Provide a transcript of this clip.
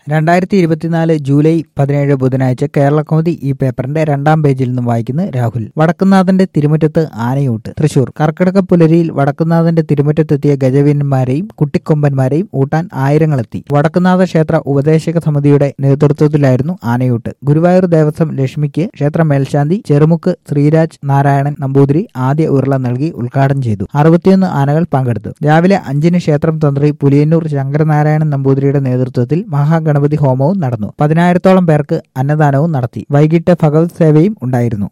രണ്ടായിരത്തി ഇരുപത്തിനാല് ജൂലൈ പതിനേഴ് ബുധനാഴ്ച കേരള കൗമുദി ഈ പേപ്പറിന്റെ രണ്ടാം പേജിൽ നിന്നും വായിക്കുന്നു രാഹുൽ വടക്കുന്നാഥന്റെ തിരുമുറ്റത്ത് ആനയൂട്ട് തൃശൂർ കർക്കിടക പുലരിയിൽ വടക്കുന്നാഥന്റെ തിരുമുറ്റത്തെത്തിയ ഗജവീരന്മാരെയും കുട്ടിക്കൊമ്പന്മാരെയും ഊട്ടാൻ ആയിരങ്ങളെത്തി വടക്കുന്നാഥ ക്ഷേത്ര ഉപദേശക സമിതിയുടെ നേതൃത്വത്തിലായിരുന്നു ആനയൂട്ട് ഗുരുവായൂർ ദേവസ്വം ലക്ഷ്മിക്ക് ക്ഷേത്ര മേൽശാന്തി ചെറുമുക്ക് ശ്രീരാജ് നാരായണൻ നമ്പൂതിരി ആദ്യ ഉരുള നൽകി ഉദ്ഘാടനം ചെയ്തു അറുപത്തിയൊന്ന് ആനകൾ പങ്കെടുത്തു രാവിലെ അഞ്ചിന് ക്ഷേത്രം തന്ത്രി പുലിയന്നൂർ ശങ്കരനാരായണൻ നമ്പൂതിരിയുടെ നേതൃത്വത്തിൽ മഹാഗണപതി ഹോമവും നടന്നു പതിനായിരത്തോളം പേർക്ക് അന്നദാനവും നടത്തി വൈകിട്ട് ഭഗവത് സേവയും ഉണ്ടായിരുന്നു